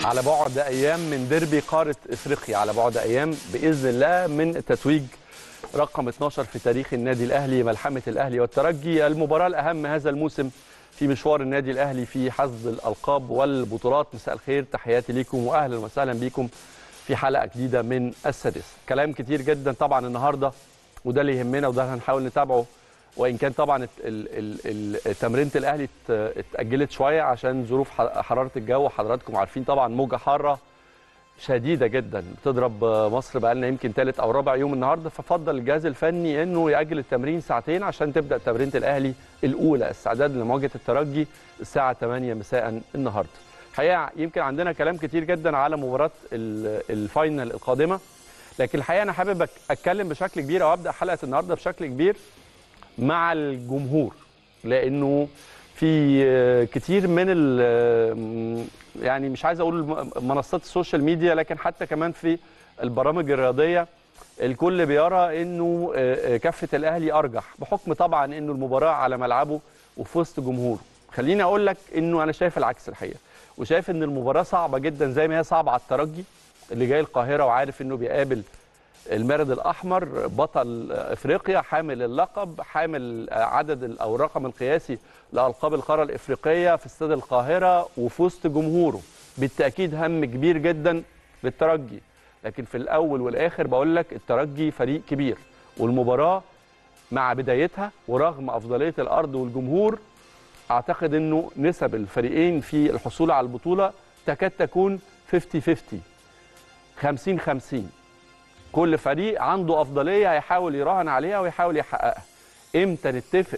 على بعد ايام من ديربي قاره افريقيا على بعد ايام باذن الله من التتويج رقم 12 في تاريخ النادي الاهلي ملحمه الاهلي والترجي المباراه الاهم هذا الموسم في مشوار النادي الاهلي في حصد الالقاب والبطولات مساء الخير تحياتي ليكم واهلا وسهلا بيكم في حلقه جديده من السادس كلام كتير جدا طبعا النهارده وده اللي يهمنا وده هنحاول نتابعه وان كان طبعا تمرينه الاهلي اتاجلت شويه عشان ظروف حراره الجو حضراتكم عارفين طبعا موجه حاره شديده جدا بتضرب مصر بقى لنا يمكن ثالث او رابع يوم النهارده ففضل الجهاز الفني انه ياجل التمرين ساعتين عشان تبدا تمرينه الاهلي الاولى استعداد لمواجهه الترجي الساعه 8 مساء النهارده الحقيقه يمكن عندنا كلام كتير جدا على مباراه الفاينل القادمه لكن الحقيقه انا حابب اتكلم بشكل كبير او ابدا حلقه النهارده بشكل كبير مع الجمهور لانه في كتير من يعني مش عايز اقول منصات السوشيال ميديا لكن حتى كمان في البرامج الرياضيه الكل بيرى انه كفه الاهلي ارجح بحكم طبعا انه المباراه على ملعبه وفي وسط جمهوره خليني اقول لك انه انا شايف العكس الحقيقه وشايف ان المباراه صعبه جدا زي ما هي صعبه على الترجي اللي جاي القاهره وعارف انه بيقابل المارد الاحمر بطل افريقيا حامل اللقب حامل عدد او الرقم القياسي لالقاب القاره الافريقيه في استاد القاهره وفي وسط جمهوره بالتاكيد هم كبير جدا للترجي لكن في الاول والاخر بقول لك الترجي فريق كبير والمباراه مع بدايتها ورغم افضليه الارض والجمهور اعتقد انه نسب الفريقين في الحصول على البطوله تكاد تكون 50 50 50 50 كل فريق عنده افضليه هيحاول يراهن عليها ويحاول يحققها امتى نتفق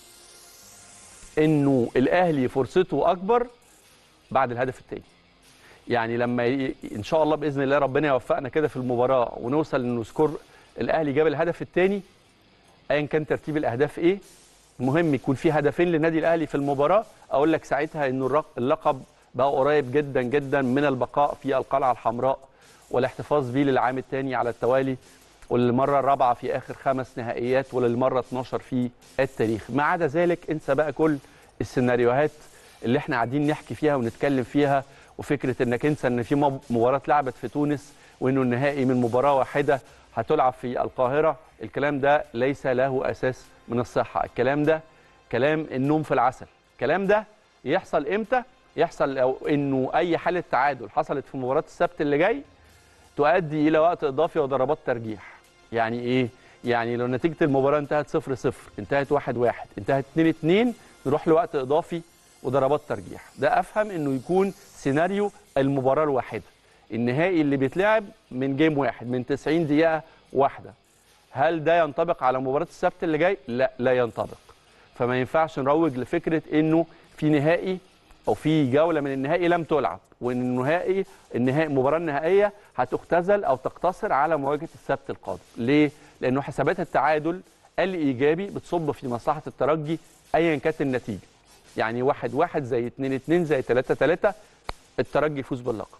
انه الاهلي فرصته اكبر بعد الهدف الثاني يعني لما ي... ان شاء الله باذن الله ربنا يوفقنا كده في المباراه ونوصل انه سكور الاهلي جاب الهدف الثاني ايا كان ترتيب الاهداف ايه المهم يكون في هدفين للنادي الاهلي في المباراه اقول لك ساعتها انه اللقب بقى قريب جدا جدا من البقاء في القلعه الحمراء والاحتفاظ بيه للعام الثاني على التوالي وللمره الرابعه في اخر خمس نهائيات وللمره 12 في التاريخ ما عدا ذلك انسى بقى كل السيناريوهات اللي احنا قاعدين نحكي فيها ونتكلم فيها وفكره انك انسى ان في مباراه لعبت في تونس وانه النهائي من مباراه واحده هتلعب في القاهره الكلام ده ليس له اساس من الصحه الكلام ده كلام النوم في العسل الكلام ده يحصل امتى يحصل لو انه اي حاله تعادل حصلت في مباراه السبت اللي جاي تؤدي الى وقت اضافي وضربات ترجيح يعني ايه يعني لو نتيجه المباراه انتهت 0 0 انتهت 1 1 انتهت 2 2 نروح لوقت اضافي وضربات ترجيح ده افهم انه يكون سيناريو المباراه الواحده النهائي اللي بيتلعب من جيم واحد من 90 دقيقه واحده هل ده ينطبق على مباراه السبت اللي جاي لا لا ينطبق فما ينفعش نروج لفكره انه في نهائي او في جوله من النهائي لم تلعب وان النهائي النهائي المباراه النهائيه هتختزل او تقتصر على مواجهه السبت القادم ليه لانه حسابات التعادل الايجابي بتصب في مصلحه الترجي ايا كانت النتيجه يعني واحد واحد زي اتنين اتنين زي تلاتة تلاتة الترجي يفوز باللقب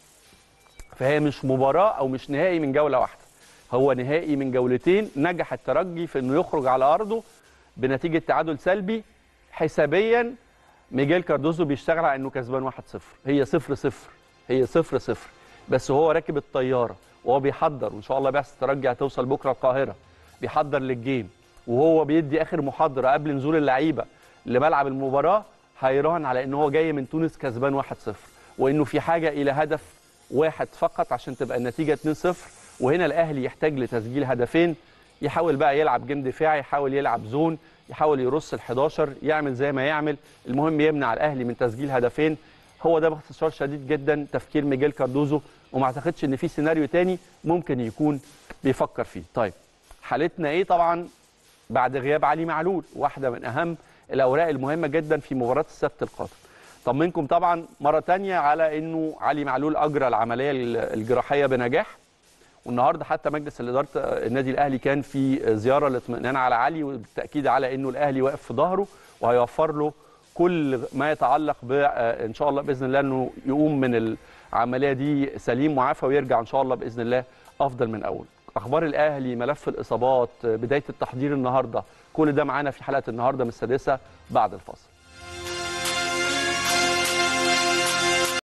فهي مش مباراه او مش نهائي من جوله واحده هو نهائي من جولتين نجح الترجي في انه يخرج على ارضه بنتيجه تعادل سلبي حسابيا ميجيل كاردوزو بيشتغل على انه كسبان 1-0 هي 0 0 هي 0 0 بس هو راكب الطياره وهو بيحضر وان شاء الله بعثه الترجي هتوصل بكره القاهره بيحضر للجيم وهو بيدي اخر محاضره قبل نزول اللعيبه لملعب المباراه هيراهن على ان هو جاي من تونس كسبان 1-0 وانه في حاجه الى هدف واحد فقط عشان تبقى النتيجه 2-0 وهنا الاهلي يحتاج لتسجيل هدفين يحاول بقى يلعب جيم دفاعي يحاول يلعب زون يحاول يرص ال11 يعمل زي ما يعمل المهم يمنع الاهلي من تسجيل هدفين هو ده باختصار شديد جدا تفكير ميجيل كاردوزو وما اعتقدش ان في سيناريو تاني ممكن يكون بيفكر فيه طيب حالتنا ايه طبعا بعد غياب علي معلول واحده من اهم الاوراق المهمه جدا في مباراه السبت القادم طمنكم طبعا مره تانية على انه علي معلول اجرى العمليه الجراحيه بنجاح والنهارده حتى مجلس اداره النادي الاهلي كان في زياره للاطمئنان على علي والتاكيد على انه الاهلي واقف في ظهره وهيوفر له كل ما يتعلق ان شاء الله باذن الله انه يقوم من العمليه دي سليم وعافى ويرجع ان شاء الله باذن الله افضل من اول. اخبار الاهلي ملف الاصابات بدايه التحضير النهارده كل ده معانا في حلقه النهارده من السادسه بعد الفاصل.